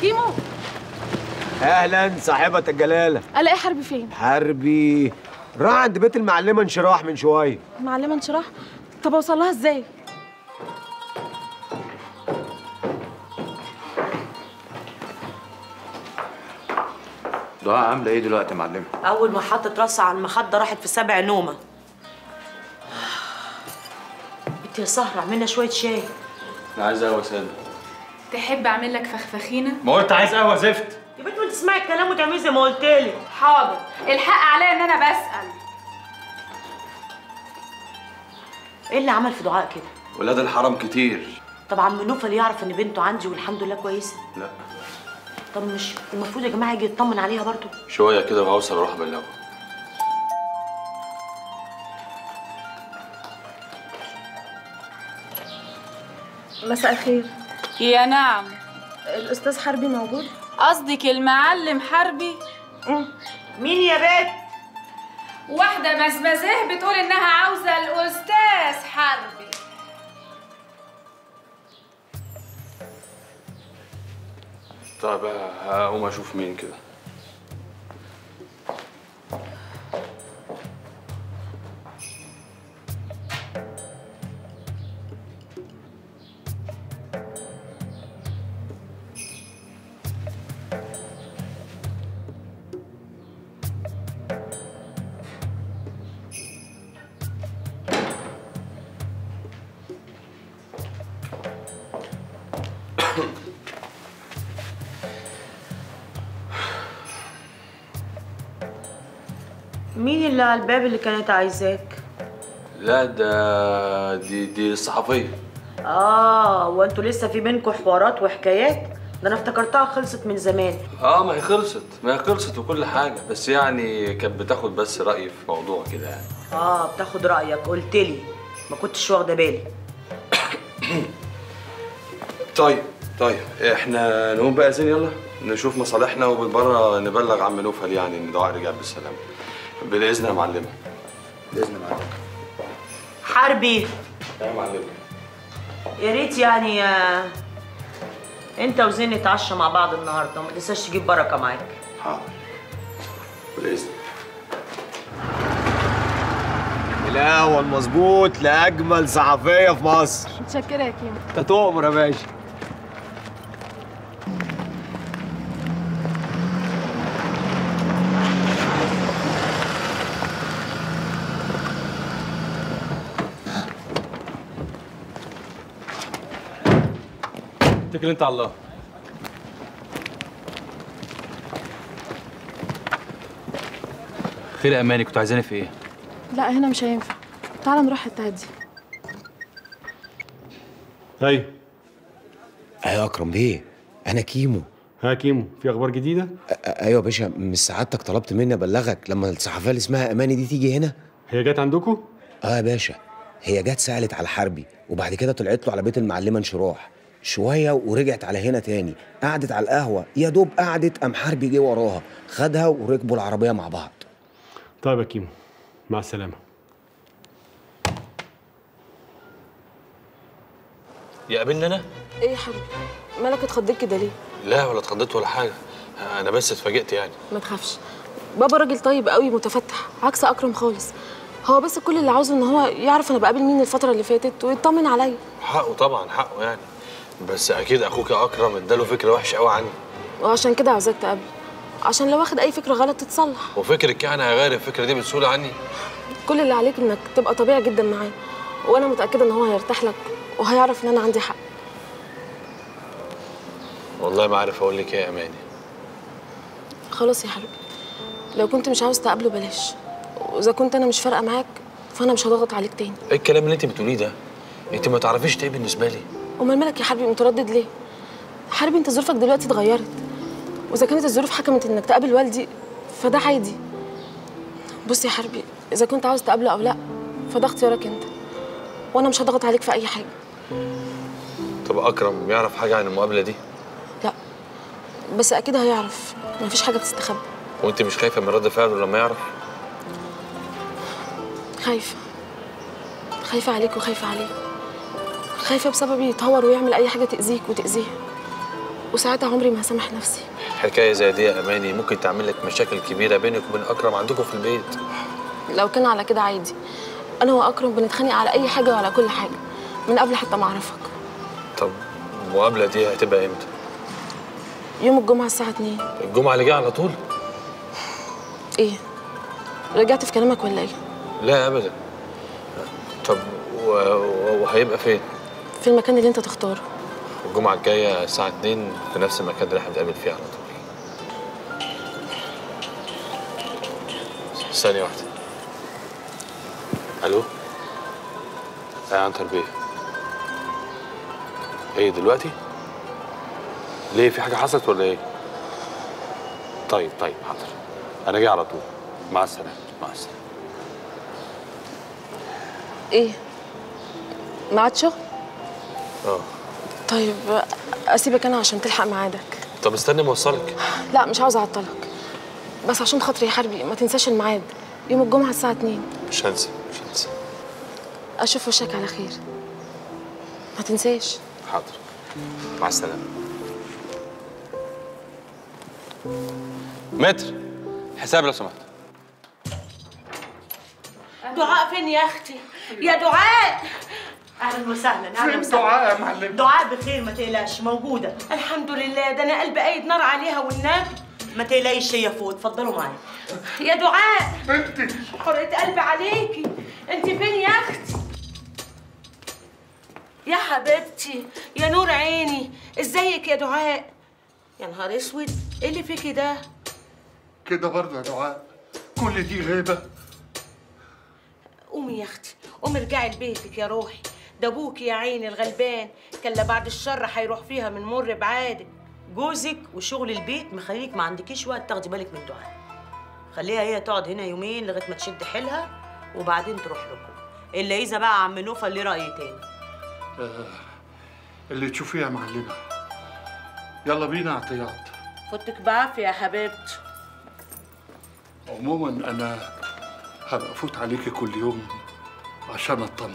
كيمو اهلا صاحبة الجلالة الاقي حربي فين حربي راح عند بيت المعلمة انشراح من شوية معلمه انشراح طب اوصل لها ازاي دعاء عامله ايه دلوقتي يا معلمه اول ما حطت راسها على المخده راحت في سبع نومه انت يا سهره عملنا شويه شاي انا عايز قهوه ساده تحب اعمل لك فخفخينه ما قلت عايز قهوه زفت يا بنت ما تسمعي الكلام وتعملي زي ما قلت لك حاضر الحق عليا ان انا بسال ايه اللي عمل في دعاء كده ولاد الحرام كتير طب عم نوفل يعرف ان بنته عندي والحمد لله كويسه لا طب مش المفروض يا جماعه يجي يطمن عليها برضو شويه كده وهوصل اروح ابلغه مساء الخير يا نعم الاستاذ حربي موجود قصدك المعلم حربي مين يا بنت واحده مزمزه بتقول انها عاوزه الاستاذ حربي طب هقوم اشوف مين كده مين اللي على الباب اللي كانت عايزاك لا ده دي دي الصحفيه اه هو انتوا لسه في بينكم حوارات وحكايات ده انا افتكرتها خلصت من زمان اه ما هي خلصت ما هي خلصت وكل حاجه بس يعني كانت بتاخد بس رايي في موضوع كده يعني اه بتاخد رايك قلت لي ما كنتش واخده بالي طيب طيب احنا نقوم بقى زين يلا نشوف مصالحنا وبالمره نبلغ عم نوفل يعني ان دعاء رجع بالسلامه بالاذن يا معلمه باذن يا معلمه حربي يا معلمه يا ريت يعني آه، انت وزين نتعشى مع بعض النهارده وما تنساش تجيب بركه معاك حاضر بالاذن القهوة المظبوط لأجمل صحفية في مصر متشكره يا كيمو انت تؤمر يا باشا اتكل انت على الله خير يا اماني كنت عايزاني في ايه لا هنا مش هينفع تعال نروح حته هاديه ايوه ايوه يا اكرم بيه انا كيمو ها كيمو في اخبار جديده أ- ايوه يا باشا مش سعادتك طلبت مني ابلغك لما الصحفيه اللي اسمها اماني دي تيجي هنا هي جت عندكم اه يا باشا هي جت سالت على حربي وبعد كده طلعت له على بيت المعلمه انشراح شويه ورجعت على هنا تاني قعدت على القهوه يا دوب قعدت قام حربي جه وراها خدها وركبوا العربيه مع بعض طيب يا كيمو مع السلامه يقابلني انا ايه يا حبيبي مالك اتخضيت كده ليه لا ولا اتخضيت ولا حاجه انا بس اتفاجئت يعني ما تخافش بابا راجل طيب قوي متفتح عكس اكرم خالص هو بس كل اللي عاوزه ان هو يعرف انا بقابل مين الفتره اللي فاتت ويطمن عليا حقه طبعا حقه يعني بس اكيد اخوك اكرم اداله فكره وحشه قوي عني وعشان كده عاوزاك تقابله عشان لو واخد اي فكره غلط تتصلح وفكرك يعني هيغير الفكره دي بسهوله عني كل اللي عليك انك تبقى طبيعي جدا معاه وانا متاكده ان هو هيرتاح لك وهيعرف ان انا عندي حق والله ما عارف اقول لك ايه يا اماني خلاص يا حبيبي لو كنت مش عاوز تقابله بلاش واذا كنت انا مش فارقه معاك فانا مش هضغط عليك تاني ايه الكلام اللي انت بتقوليه ده انت ما تعرفيش ايه بالنسبه لي امال مالك يا حبيبي متردد ليه حبيبي انت ظروفك دلوقتي اتغيرت واذا كانت الظروف حكمت انك تقابل والدي فده عادي بص يا حربي اذا كنت عاوز تقابله او لا فده اختيارك انت وانا مش هضغط عليك في اي حاجه طب اكرم يعرف حاجه عن المقابله دي لا بس اكيد هيعرف مفيش حاجه بتستخبى وانت مش خايفه من رد فعله لما يعرف خايفه خايفه عليك وخايفه عليه خايفه بسببي يتهور ويعمل اي حاجه تاذيك وتاذيها وساعتها عمري ما هسامح نفسي حكايه زي دي يا اماني ممكن تعمل لك مشاكل كبيره بينك وبين اكرم عندكم في البيت لو كان على كده عادي انا واكرم بنتخانق على اي حاجه وعلى كل حاجه من قبل حتى ما اعرفك طب المقابله دي هتبقى امتى يوم الجمعه الساعه 2 الجمعه اللي جايه على طول ايه رجعت في كلامك ولا ايه لا ابدا طب و... و- وهيبقى فين في المكان اللي انت تختاره الجمعه الجايه الساعه 2 في نفس المكان اللي احنا بنتقابل فيه على طول ثانيه واحده الو يا عنتر بيه ايه دلوقتي ليه في حاجه حصلت ولا ايه طيب طيب حاضر انا جاي على طول مع السلامه مع السلامه ايه ميعاد شغل اه طيب اسيبك انا عشان تلحق ميعادك طب استني ما اوصلك لا مش عاوزه اعطلك بس عشان خاطري يا حربي ما تنساش الميعاد يوم الجمعه الساعه 2 مش هنسى مش هنسى اشوف وشك على خير ما تنساش حاضر مع السلامه متر حساب لو سمحت دعاء فين يا اختي يا دعاء اهلا وسهلا اهلا فين وسهلا دعاء يا معلم؟ دعاء بخير ما تقلقش موجوده الحمد لله ده انا قلبي قايد نار عليها والنبي ما تقلقيش هي فوق اتفضلوا معايا يا دعاء بنتي حرقة قلبي عليكي انت فين يا اختي يا حبيبتي يا نور عيني ازيك يا دعاء يا نهار اسود ايه اللي فيكي ده كده برضه يا دعاء كل دي غيبة قومي يا اختي قومي ارجعي لبيتك يا روحي ده ابوك يا عيني الغلبان كان لا بعد الشر هيروح فيها من مر بعادك جوزك وشغل البيت مخليك ما عندكيش وقت تاخدي بالك من دعاء خليها هي تقعد هنا يومين لغايه ما تشد حيلها وبعدين تروح لكم الا اذا بقى عم نوفل ليه راي تاني اللي تشوفيه يا معلمة يلا بينا عطيات فوتك بعافيه يا حبيبتي عموما أنا هبقى أفوت عليكي كل يوم عشان أطمن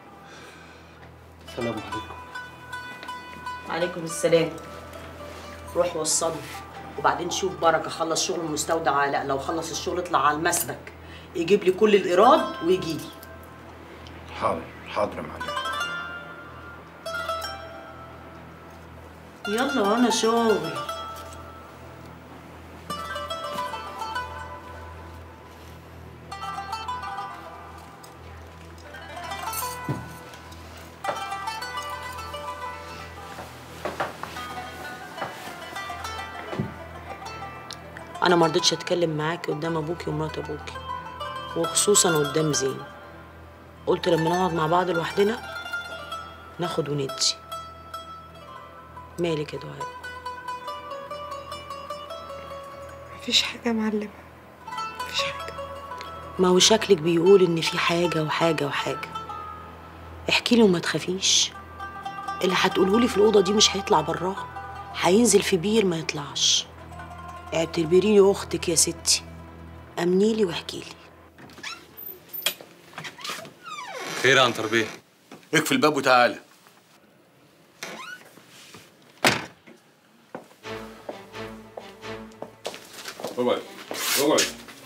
سلام عليكم عليكم السلام روح وصلي وبعدين شوف بركه خلص شغل المستودع علاء لو خلص الشغل اطلع على المسبك يجيب لي كل الايراد ويجي لي حاضر حاضر يا معلم يلا وانا شغل انا ما رضيتش اتكلم معاكي قدام ابوكي ومرات ابوكي وخصوصا قدام زين قلت لما نقعد مع بعض لوحدنا ناخد وندي مالك يا دعاء مفيش حاجة يا معلمة مفيش حاجة ما هو شكلك بيقول ان في حاجه وحاجه وحاجه احكي لي وما تخافيش اللي هتقوله لي في الاوضه دي مش هيطلع براها هينزل في بير ما يطلعش اعتبريني اختك يا ستي امني لي واحكي لي خير يا عنتر بيه اقفل الباب وتعالى اقعد اقعد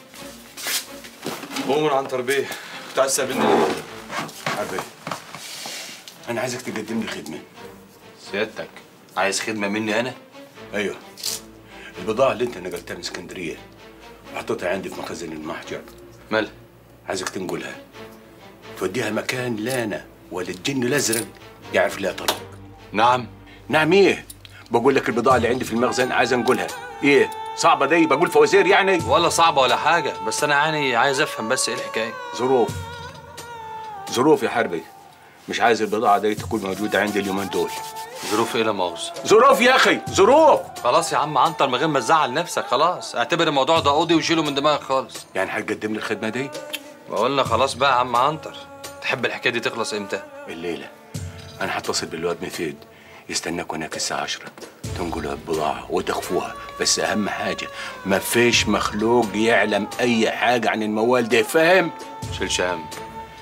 قوم يا عنتر بيه كنت عايز تسابني ليه؟ حبيبي انا عايزك تقدم لي خدمه سيادتك عايز خدمه مني انا ايوه البضاعه اللي انت نقلتها من اسكندريه وحطيتها عندي في مخزن المحجر مالها عايزك تنقلها توديها مكان لا انا ولا الجن الازرق يعرف لها طريق نعم نعم ايه بقول لك البضاعه اللي عندي في المخزن عايز انقلها ايه صعبه دي بقول فوازير يعني ولا صعبه ولا حاجه بس انا يعني عايز افهم بس ايه الحكايه ظروف ظروف يا حربي مش عايز البضاعه دي تكون موجوده عندي اليومين دول ظروف ايه لا مؤاخذه ظروف يا اخي ظروف خلاص يا عم عنتر من غير ما تزعل نفسك خلاص اعتبر الموضوع ده قاضي وشيله من دماغك خالص يعني هتقدم لي الخدمه دي بقول لك خلاص بقى يا عم عنتر تحب الحكايه دي تخلص امتى الليله انا هتصل بالواد مفيد يستناك هناك الساعه 10 تنقلوا البضاعه وتخفوها بس اهم حاجه ما فيش مخلوق يعلم اي حاجه عن الموال ده فاهم شيلش هم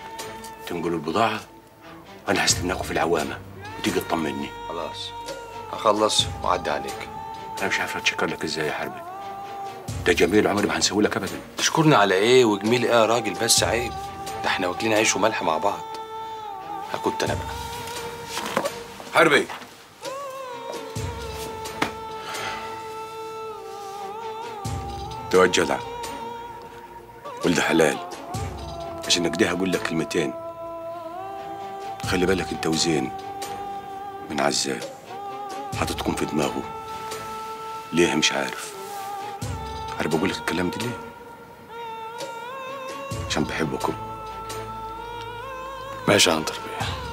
تنقلوا البضاعه وانا هستناكم في العوامه وتيجي تطمني خلاص هخلص واعدي عليك انا مش عارف اتشكر لك ازاي يا حربي ده جميل عمري ما هنسوي لك ابدا تشكرني على ايه وجميل ايه يا راجل بس عيب ده احنا واكلين عيش وملح مع بعض كنت انا بقى حربي انت واد جدع ولد حلال عشان كده هقول لك كلمتين خلي بالك انت وزين من عزام حاططكم في دماغه ليه مش عارف عارف بقول لك الكلام ده ليه عشان بحبكم ماشي يا عنتر بيه